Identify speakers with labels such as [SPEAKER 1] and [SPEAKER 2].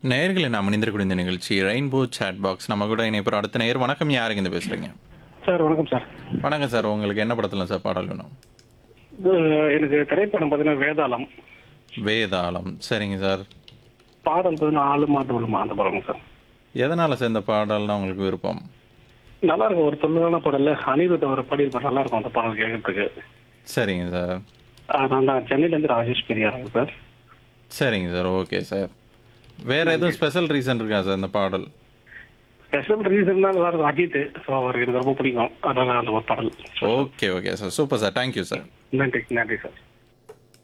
[SPEAKER 1] நேயர்களை நாம் இணைந்திருக்கூடிய இந்த நிகழ்ச்சி ரெயின்போ சேட் பாக்ஸ் நம்ம கூட இணைப்போம் அடுத்த நேயர் வணக்கம் யாருங்க இந்த பேசுறீங்க
[SPEAKER 2] சார் வணக்கம் சார்
[SPEAKER 1] வணக்கம் சார் உங்களுக்கு என்ன படத்துல சார் பாடல் வேணும்
[SPEAKER 2] இது எனக்கு திரைப்படம் பார்த்தீங்கன்னா வேதாளம்
[SPEAKER 1] வேதாளம் சரிங்க சார்
[SPEAKER 2] பாடல் பார்த்தீங்கன்னா ஆளு மாட்டு விழுமா அந்த படம் சார்
[SPEAKER 1] எதனால சார் இந்த பாடல்னா உங்களுக்கு விருப்பம்
[SPEAKER 2] நல்லா இருக்கும் ஒரு தொழிலான பாடல்ல அனிருத் அவர் பாடியிருப்பார் நல்லா இருக்கும் அந்த பாடல் கேட்கறதுக்கு
[SPEAKER 1] சரிங்க சார்
[SPEAKER 2] ஆஹ் நான் தான் சென்னையிலேருந்து ராஜேஷ் பெரியாருங்க சார்
[SPEAKER 1] சரிங்க சார் ஓகே சார் வேற எதுவும் ஸ்பெஷல் ரீசன் இருக்கா சார் இந்த பாடல்
[SPEAKER 2] ஸ்பெஷல் ரீசன் தான் நல்லா இருக்கும் அஜித் ஸோ அவர் எனக்கு ரொம்ப பிடிக்கும் அதனால அந்த ஒரு பாடல்
[SPEAKER 1] okay okay sir super sir thank you sir
[SPEAKER 2] நன்றி நன்றி சார்